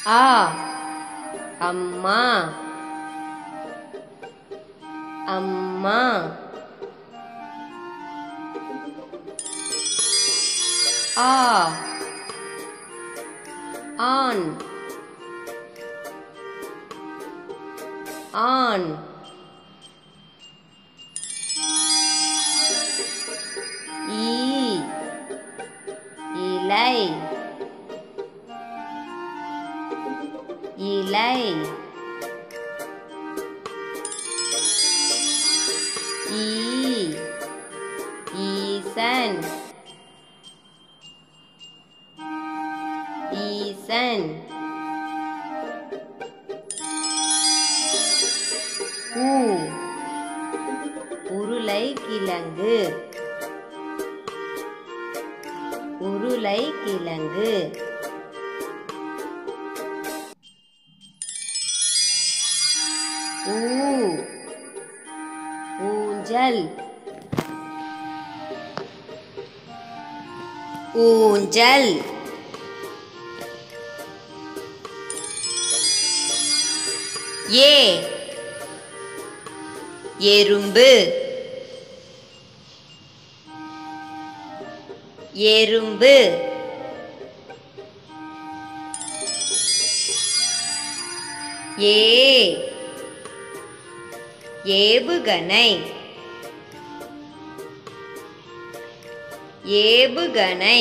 ஆ அம்மா அம்மா ஆ ஆண் ஆண் ஈ இலை இலை ஈ ஈசன் ஈசன் ஊ உருளை கிழங்கு உருளை கிழங்கு ஊ ஊஞ்சல் ஊஞ்சல் ஏ எறும்பு எறும்பு ஏ ஏவுகணை ஏவுகணை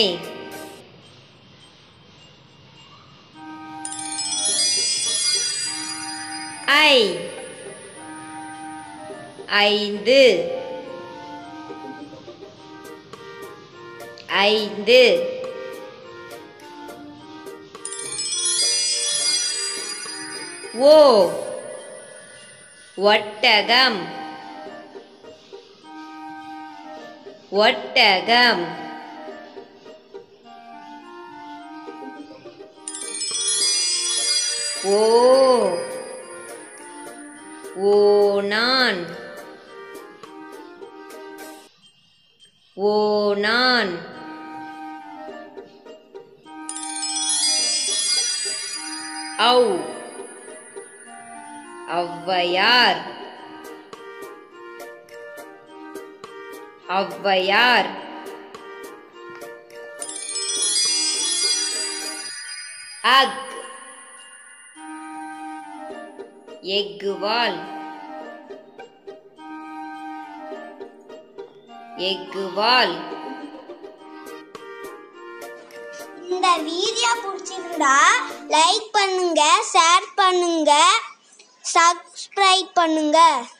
ஐ ஐந்து ஐந்து ஓ ஒட்டகம் ஒட்டகம் ஓ ஓணான் ஓணான் ஔ ஔவையார் ஔவையார் அக் எக்குவால் எக்குவால் இந்த வீடியோ பிடிச்சிருந்தா லைக் பண்ணுங்க ஷேர் பண்ணுங்க சப்ஸ்கிரைப் பண்ணுங்க